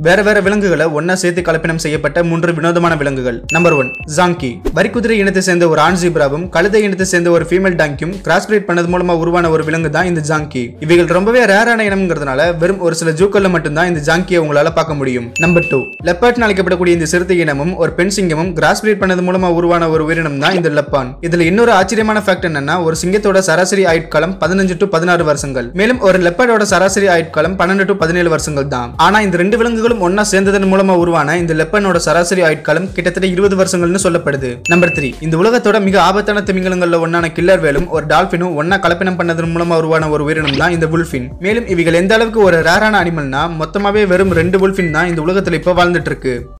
வேற வேற விலங்குகளை ஒன்னா சேர்த்து கலப்பினம் செய்யப்பட்ட மூன்று வினோதமான விலங்குகள் நம்பர் ஒன் ஜாங்கி வரிக்குதிரை இனத்தை சேர்ந்த ஒரு ஆண் ஜீப்ராவும் கழுதை இனத்தை சேர்ந்த ஒரு ஃபீமேல் டாங்கியும் கிராஸ் பிரீட் பண்ணது மூலமா உருவான ஒரு விலங்கு தான் இந்த ஜாங்கி இவைகள் ரொம்பவே ரேரான இனம்ங்கிறதுனால வெறும் ஒரு சில ஜூக்கள்ல மட்டும்தான் இந்த ஜாங்கியை உங்களால பார்க்க முடியும் நம்பர் டூ லெப்பர்ட் அழைக்கப்படக்கூடிய இந்த சிறுத்தை இனமும் ஒரு பெண் சிங்கமும் கிராஸ் பிரீட் பண்ணது மூலமா உருவான ஒரு உயிரினம் தான் இந்த லெப்பான் இதுல இன்னொரு ஆச்சரியமான ஃபேக்ட் என்னன்னா ஒரு சிங்கத்தோட சராசரி ஆயுட்காலம் பதினஞ்சு டு பதினாறு வருஷங்கள் மேலும் ஒரு லெப்பர்டோட சராசரி ஆயுட்காலம் பன்னெண்டு டு பதினேழு வருஷங்கள் தான் ஆனா இந்த ரெண்டு விலங்குகளும் ஒன்னா சேர்ந்ததன் மூலமா உருவான இந்த லெப்பனோட சராசரி ஆயுட்காலம் கிட்டத்தட்ட இருபது வருஷங்கள்னு சொல்லப்படுது நம்பர் த்ரீ இந்த உலகத்தோட மிக ஆபத்தான திமிங்கலங்கள்ல ஒன்னான கில்லர் வேலும் ஒரு டால்பினும் ஒன்னா கலப்பினம் பண்ணதன் மூலமா உருவான ஒரு உயிரினம் தான் இந்த புல்ஃபின் மேலும் இவைகள் எந்த அளவுக்கு ஒரு ரேரான அனிமல்னா மொத்தமாவே வெறும் ரெண்டு புல்ஃபின் தான் இந்த உலகத்துல இப்ப வாழ்ந்துட்டு இருக்கு